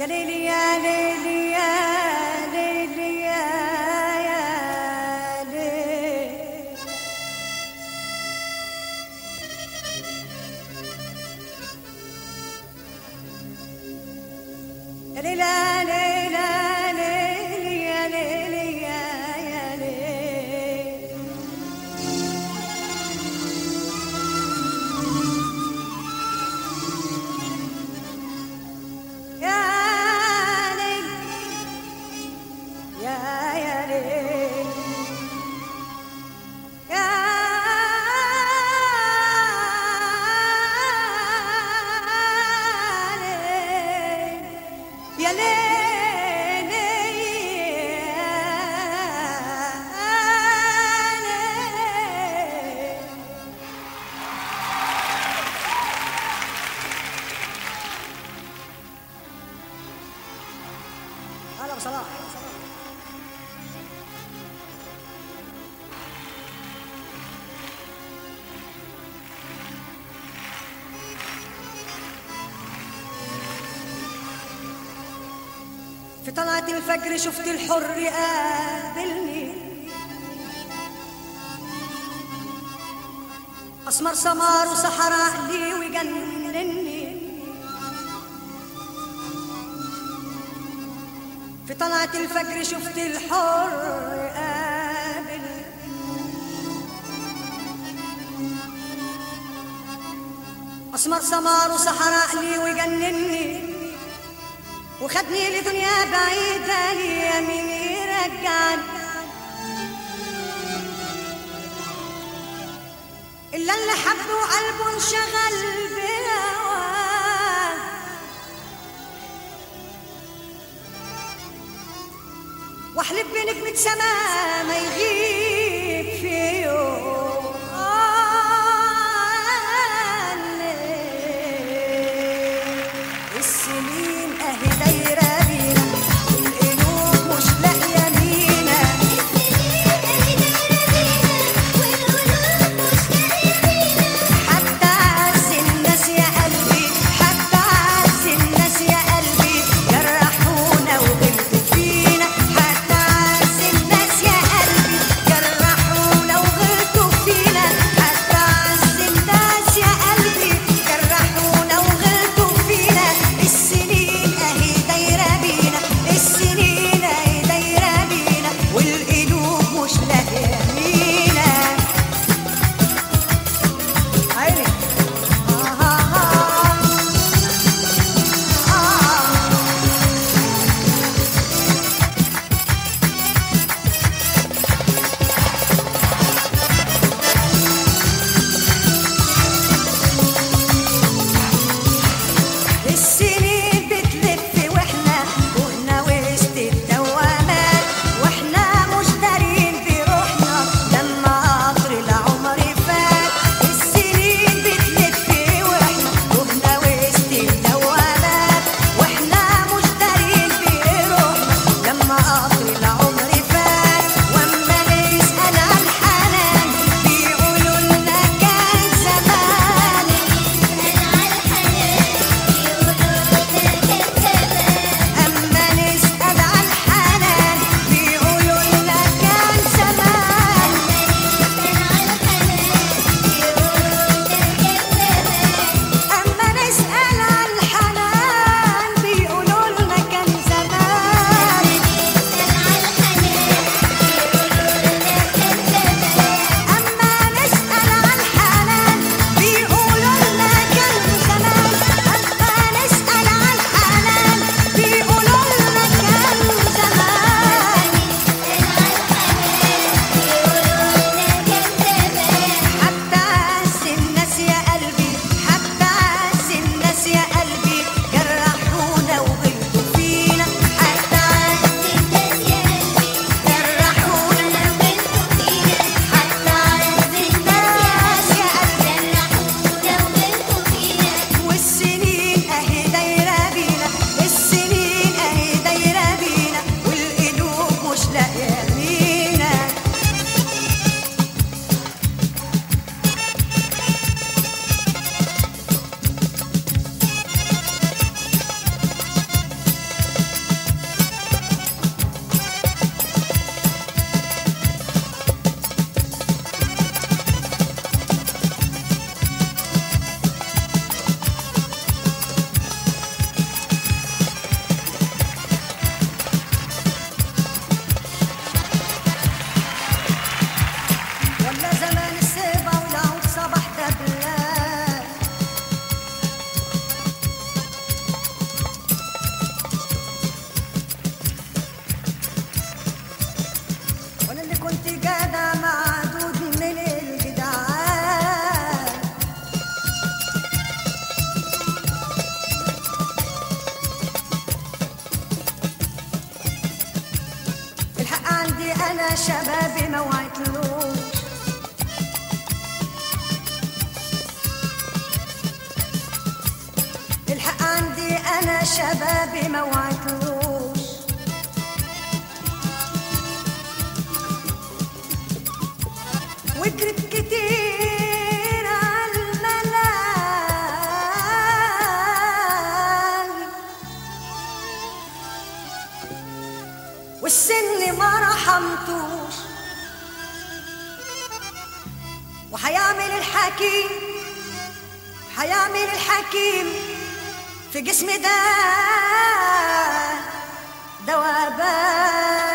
ليلي يا ليلي يا ليلي يا يا ليلي يا ليلى ليلى ليلي يا ليلي يا يا ليلي يا ليل يا يا ليل يا ليل يا ليل يا ليل هلا بصلاح في طلعة الفجر شفت الحر قابلني أسمر سمار وصحراء لي ويجنني في طلعة الفجر شفت الحر قابلني أسمر سمار وصحراء لي ويجنني وخدني لدنيا بعيدة لي مين يرجعني إلا اللي حبه وقلبه انشغل بهواه واحلف بنجمة سما ما يغيب في يوم السنين اهي دايرة بينا والقلوب مش لاقية مينا حتى عز الناس يا قلبي حتى عز الناس يا قلبي جرحونا وغلطوا فينا حتى عز الناس يا قلبي انا شبابي ما وعدتلوش الحق عندي انا شبابي ما وعدتلوش وكرت كتير عالملال والسن ما رحمتوش وحيعمل الحكيم حيعمل الحكيم في جسمي ده دوابان